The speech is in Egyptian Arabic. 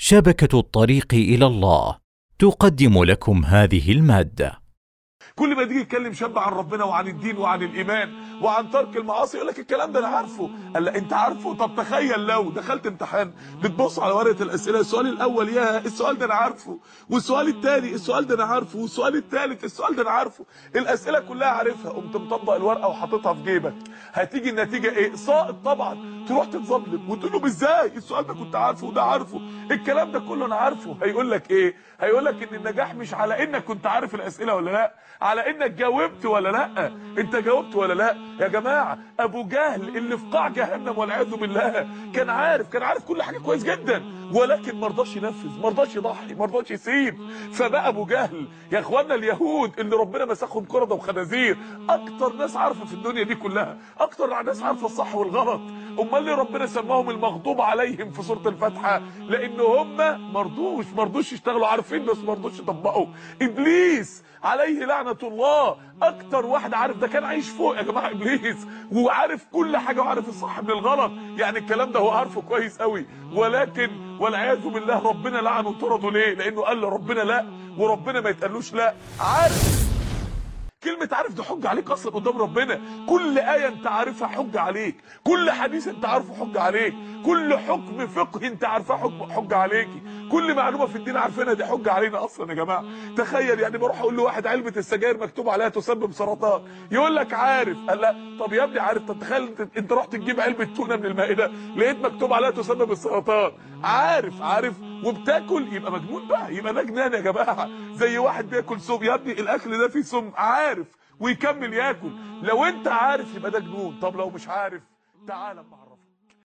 شبكه الطريق الى الله تقدم لكم هذه الماده كل ما تيجي يتكلم شاب عن ربنا وعن الدين وعن الايمان وعن ترك المعاصي يقول لك الكلام ده انا عارفه قال لا انت عارفه طب تخيل لو دخلت امتحان بتبص على ورقه الاسئله السؤال الاول يا السؤال ده انا عارفه والسؤال الثاني السؤال ده انا عارفه والسؤال الثالث السؤال ده انا عارفه الاسئله كلها عارفها قمت مطبق الورقه وحاططها في جيبك هتيجي النتيجه ايه ساقط طبعا تروح تتظلم وتقول له ازاي السؤال ده كنت عارفه وده عارفه الكلام ده كله انا عارفه هيقول لك ايه هيقول لك ان النجاح مش على انك كنت عارف الاسئله ولا لا على انك جاوبت ولا لا انت جاوبت ولا لا يا جماعه ابو جهل اللي في قاع جهنم والعياذ بالله كان عارف كان عارف كل حاجه كويس جدا ولكن ما رضاش ينفذ ما رضاش يضحي ما رضاش يسيب فبقى ابو جهل يا اخوانا اليهود اللي ربنا مسخهم قرده وخنازير اكتر ناس عارفه في الدنيا دي كلها اكتر ناس عارفه الصح والغلط امال ليه ربنا سماهم المغضوب عليهم في سوره الفاتحه لان هم ما رضوش ما رضوش يشتغلوا عارفين بس ما رضوش يطبقوا ابليس عليه لعنه الله اكتر واحد عارف ده كان عايش فوق يا جماعه ابليس وعارف كل حاجه وعارف الصح من الغلط يعني الكلام ده هو عارفه كويس قوي ولكن والعياذ بالله ربنا لعنه وطرده ليه لانه قال لربنا لا وربنا ما يتقالوش لا عارف كلمة عارف دي حجة عليك اصلا قدام ربنا كل آية انت عارفها حجة عليك كل حديث انت عارفه حجة عليك كل حكم فقه انت عارفاه حكم حجة عليكي كل معلومة في الدين عارفينها دي حجة علينا اصلا يا جماعة تخيل يعني بروح اقول لواحد علبة السجاير مكتوب عليها تسبب سرطان يقول لك عارف قال لا طب يا ابني عارف طب تخيل انت, انت رحت تجيب علبة تونة من المائدة لقيت مكتوب عليها تسبب السرطان عارف عارف وبتاكل يبقى مجنون بقى يبقى ده جنان يا جماعة زي واحد بياكل سم يا ابني الاكل ده فيه سم عارف ويكمل ياكل لو انت عارف يبقى ده جنون طب لو مش عارف تعال مع